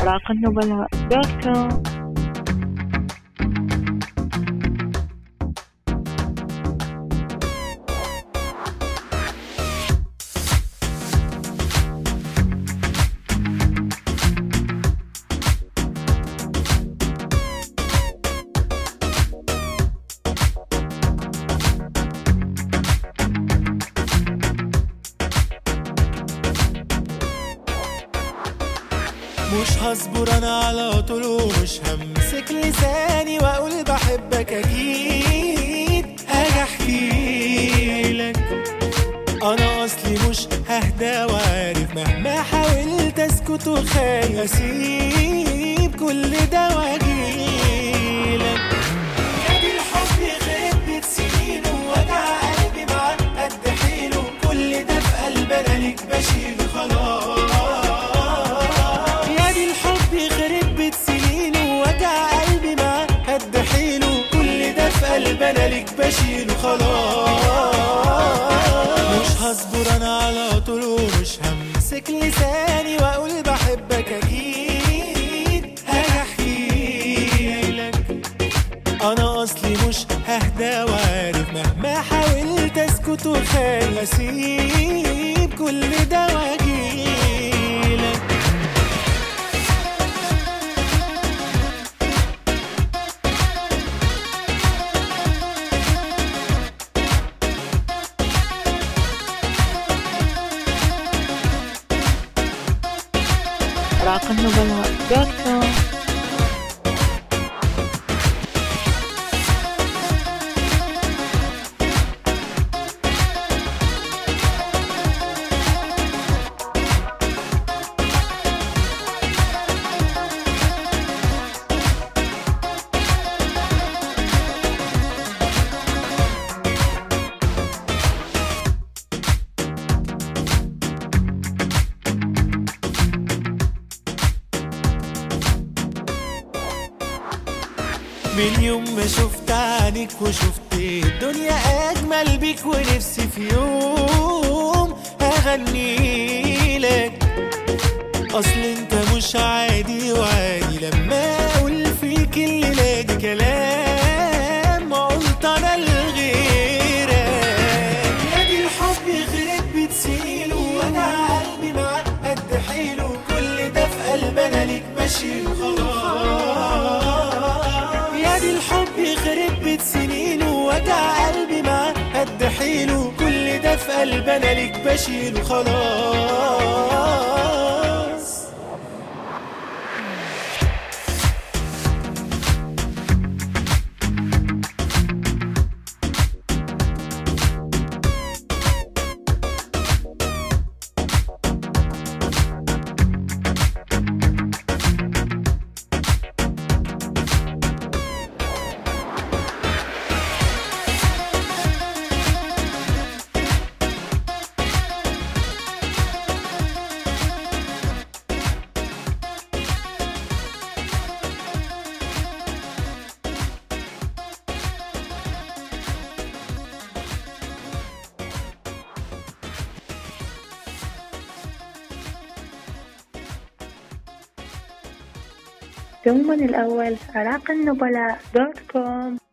أوراق النبلاء دوت كوم مش هصبر انا على طول ومش همسك لساني واقول بحبك اكيد هاجي احكي لك انا اصلي مش ههدى وعارف مهما حاولت اسكت وخايف اسيب كل ده واجيلك نادي الحب يخرب بيت سنين ووجع قلبي معاك قد حيله كل ده في قلب انا ليك بشيل خلاص يا دي الحب يخرب بيت سنين ووجع قلبي معاك قد حيله كل ده في قلب انا ليك بشيله خلاص مش هصبر انا على طول ومش همسك لساني واقول بحبك اكيد هاجي احكي لك انا اصلي مش ههدى وعارف مهما حاولت اسكت وخايف اسيب كل ده واجيلك أوراق النبلاء دوت كوم من يوم ما شفت عينيك وشفت الدنيا اجمل بيك ونفسي في يوم اغني لك اصل انت مش عادي وعادي لما اقول فيك اللي لاقي كلام ما قلت انا لغيرك يا دي الحب يخرب بيت سنينه وانا قلبي معاك قد حيله كل ده في قلب انا ليك بشيله خلاص يا دي الحب يخرب بيت سنينه وجع قلبي معاك قد حيله كل ده في قلب انا ليك بشيله خلاص دوما الأول أوراق النبلاء دوت كوم